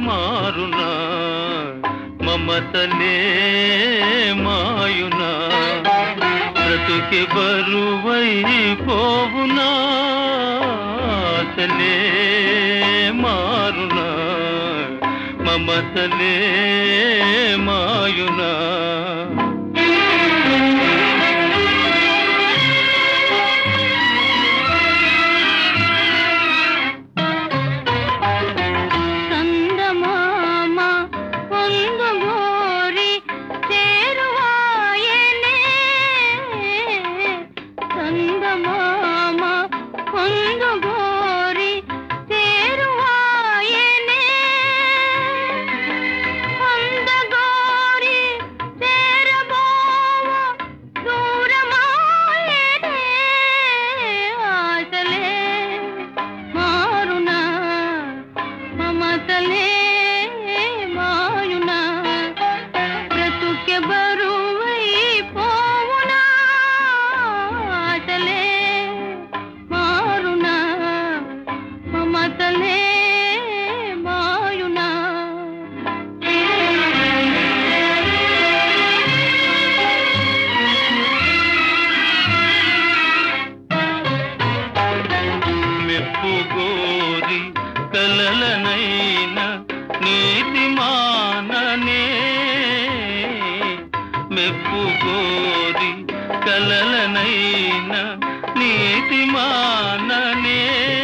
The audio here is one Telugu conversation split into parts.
మారునా మమతలే మాయునా బ్రతుకి బరువై పోవునా ఆశలే మారునా మమతలే మాయునా చందమామ పొందుగోరి చేరువాయనే చందమామ పొందుగోరి చేరువాయనే అందగోరి చేరబోవ దూరమాయనే ఆశలే మారునా మమతలే మాయునా బ్రతుకె బరువై పోవునా ఆశలే మారునా మమతలే మాయునా మెప్పు గోరి కలలనైన నీతి మాననే మెప్పు గోరి కలలనైన నీతి మాననే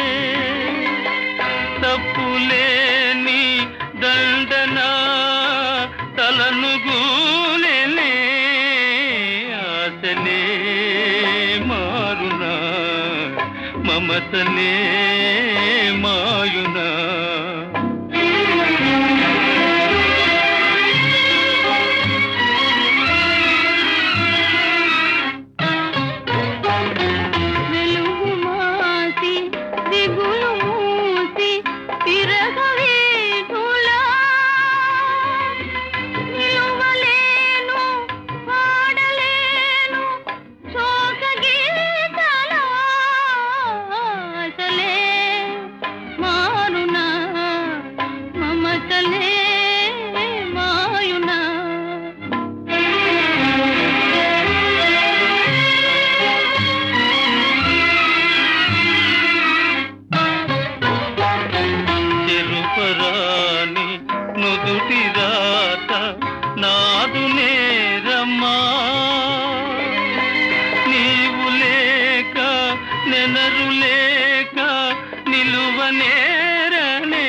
తప్పులేని దండన తలను గూలెనే ఆశలే మారునా మమతలే మాయునా వెలుగు మాసి దిగులు మూసి తిరగవేటులా నిలువలేను పాడలేను శోక గీతలా ఆశలే మారునా మమతలే మాయునా చెరుపరాని నుదుటి రాత నాదు నేరమ్మా నీవు లేక నెనరు లేక నిలువ నేరనే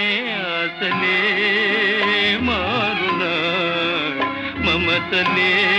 ఆశలే మారునా మమతలే